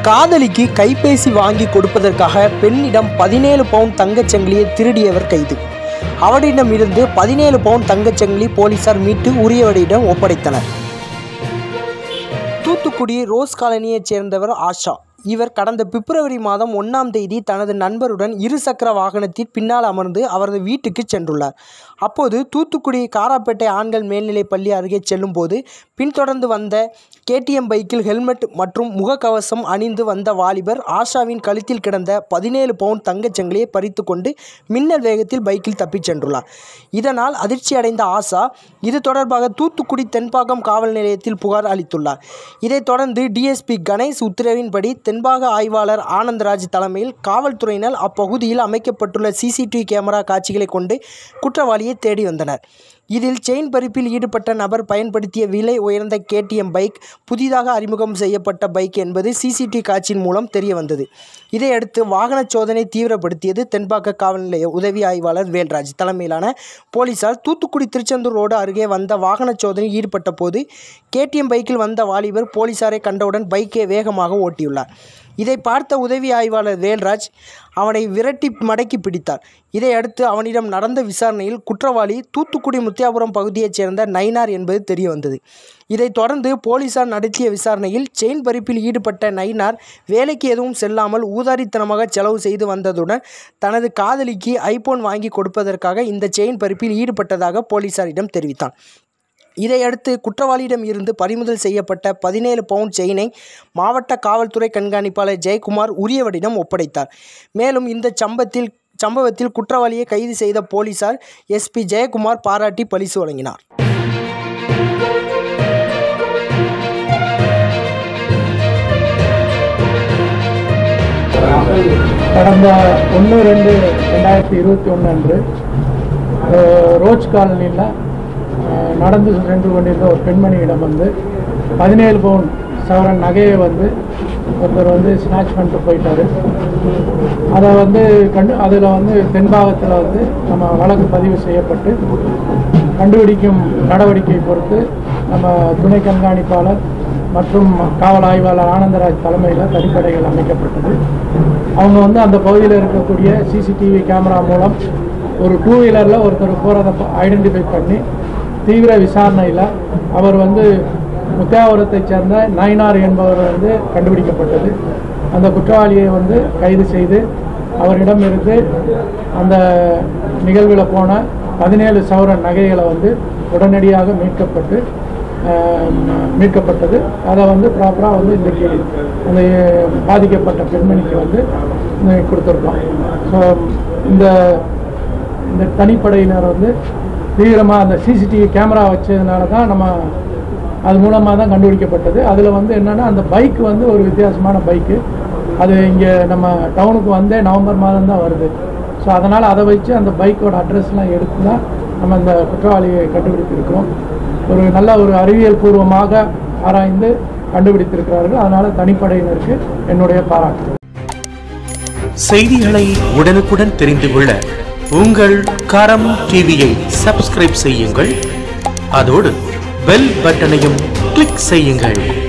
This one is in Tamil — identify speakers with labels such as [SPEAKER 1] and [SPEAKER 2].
[SPEAKER 1] காதலிக்கு கைபேசி வாங்கி கொடுப்பதற்காக பெண்ணிடம் பதினேழு பவுன் தங்கச்சங்கிலியை திருடியவர் கைது அவரிடமிருந்து பதினேழு பவுன் தங்கச்சங்கிலி போலீசார் மீட்டு உரியவரிடம் ஒப்படைத்தனர் தூத்துக்குடி ரோஸ் காலனியைச் சேர்ந்தவர் ஆஷா இவர் கடந்த பிப்ரவரி மாதம் ஒன்றாம் தேதி தனது நண்பருடன் இருசக்கர வாகனத்தில் பின்னால் அமர்ந்து அவரது வீட்டுக்கு சென்றுள்ளார் அப்போது தூத்துக்குடி காராப்பேட்டை ஆண்கள் மேல்நிலைப் பள்ளி அருகே செல்லும்போது பின்தொடர்ந்து வந்த கேடிஎம் பைக்கில் ஹெல்மெட் மற்றும் முகக்கவசம் அணிந்து வந்த வாலிபர் ஆஷாவின் கழுத்தில் கிடந்த பதினேழு பவுன் தங்கச்சங்கிலியை பறித்து கொண்டு மின்னல் வேகத்தில் பைக்கில் தப்பிச் சென்றுள்ளார் இதனால் அதிர்ச்சியடைந்த ஆஷா இது தொடர்பாக தூத்துக்குடி தென்பாக்கம் காவல் நிலையத்தில் புகார் அளித்துள்ளார் இதைத் தொடர்ந்து டிஎஸ்பி கணேஷ் உத்தரவின்படி தென்பாக ஆய்வாளர் ஆனந்தராஜ் தலைமையில் காவல்துறையினர் அப்பகுதியில் அமைக்கப்பட்டுள்ள சிசிடிவி கேமரா காட்சிகளை கொண்டு குற்றவாளியை தேடி வந்தனர் இதில் செயின் பறிப்பில் ஈடுபட்ட நபர் பயன்படுத்திய விலை உயர்ந்த கேடிஎம் பைக் புதிதாக அறிமுகம் செய்யப்பட்ட பைக் என்பது சிசிடிவி காட்சியின் மூலம் தெரிய வந்தது இதையடுத்து வாகன சோதனை தீவிரப்படுத்தியது தென்பாக்க காவல் நிலைய உதவி ஆய்வாளர் வேல்ராஜ் தலைமையிலான போலீசார் தூத்துக்குடி திருச்செந்தூர் ரோடு அருகே வந்த வாகன சோதனையில் ஈடுபட்ட போது கேடிஎம் பைக்கில் வந்த வாலிபர் போலீசாரை கண்டவுடன் பைக்கை வேகமாக ஓட்டியுள்ளார் இதை பார்த்த உதவி ஆய்வாளர் வேல்ராஜ் அவனை விரட்டி மடக்கி பிடித்தார் இதையடுத்து அவனிடம் நடந்த விசாரணையில் குற்றவாளி தூத்துக்குடி முத்தியாபுரம் பகுதியைச் சேர்ந்த நைனார் என்பது தெரிய வந்தது இதைத் தொடர்ந்து போலீசார் நடத்திய விசாரணையில் செயின் பறிப்பில் ஈடுபட்ட நைனார் வேலைக்கு எதுவும் செல்லாமல் ஊதாரித்தனமாக செலவு செய்து வந்ததுடன் தனது காதலிக்கு ஐபோன் வாங்கி கொடுப்பதற்காக இந்த செயின் பறிப்பில் ஈடுபட்டதாக போலீசாரிடம் தெரிவித்தான் இதையடுத்து குற்றவாளியிடம் இருந்து பறிமுதல் செய்யப்பட்ட பதினேழு பவுண்ட் செயினை மாவட்ட காவல்துறை கண்காணிப்பாளர் ஜெயக்குமார் உரியவரிடம் ஒப்படைத்தார் மேலும் இந்த சம்பத்தில் சம்பவத்தில் குற்றவாளியை கைது செய்த போலீசார் எஸ்பி ஜெயக்குமார் பாராட்டி பரிசு வழங்கினார்
[SPEAKER 2] கடந்த ஒன்று ரெண்டு ரெண்டாயிரத்தி இருபத்தி ஒன்று அன்று அஹ், ரோஜ் காலனியில் அஹ், நடந்து சென்று கொண்டிருந்த ஒரு பெண்மணியிடம் வந்து பதினேழு பவுன் சவரன் நகையை வந்து ஒருத்தர் வந்து ஸ்நாச் பண்ணிட்டு போயிட்டாரு அதை வந்து கண்டு அதில் வந்து தென்பாகத்தில் வந்து நம்ம வழக்கு பதிவு செய்யப்பட்டு கண்டுபிடிக்கும் நடவடிக்கை பொறுத்து நம்ம துணை கண்காணிப்பாளர் மற்றும் காவல் ஆய்வாளர் ஆனந்தராஜ் தலைமையில் தனிப்படைகள் அமைக்கப்பட்டது அவங்க வந்து அந்த பகுதியில் இருக்கக்கூடிய சிசிடிவி கேமரா மூலம் ஒரு டூ வீலரில் ஒருத்தர் போகிறத ஐடென்டிஃபை பண்ணி தீவிர விசாரணையில் அவர் வந்து முத்தியாபுரத்தைச் சேர்ந்த நயினார் என்பவர் வந்து கண்டுபிடிக்கப்பட்டது அந்த குற்றவாளியை வந்து கைது செய்து அவரிடம் இருந்து அந்த நிகழ்வில் போன பதினேழு சவரன் நகைகளை வந்து உடனடியாக மீட்கப்பட்டு ஆஹ், மீட்கப்பட்டது அதை வந்து ப்ராப்பராக வந்து இன்றைக்கி அந்த பாதிக்கப்பட்ட பெண்மணிக்கு வந்து இன்னைக்கு கொடுத்துருக்கோம் ஸோ இந்த இந்த தனிப்படையினர் வந்து தீவிரமாக அந்த சிசிடிவி கேமரா வச்சதுனால தான் நம்ம அது மூலமாக தான் கண்டுபிடிக்கப்பட்டது அதில் வந்து என்னென்னா அந்த பைக் வந்து ஒரு வித்தியாசமான பைக்கு அது இங்கே நம்ம டவுனுக்கு வந்தே நவம்பர் மாதம் தான் வருது ஸோ அதனால் அதை வச்சு அந்த பைக்கோட அட்ரஸ்லாம் எடுத்து தான் நம்ம இந்த குற்றவாளியை கண்டுபிடித்திருக்கிறோம் ஒரு நல்ல ஒரு அறிவியல் பூர்வமாக ஆராய்ந்து கண்டுபிடித்திருக்கிறார்கள் அதனால் தனிப்படையினருக்கு என்னுடைய பாராட்டு
[SPEAKER 3] செய்திகளை உடனுக்குடன் தெரிந்து கொள்ள உங்கள் கரம் டிவியை சப்ஸ்கிரைப் செய்யுங்கள் அதோடு பெல் பட்டனையும் கிளிக் செய்யுங்கள்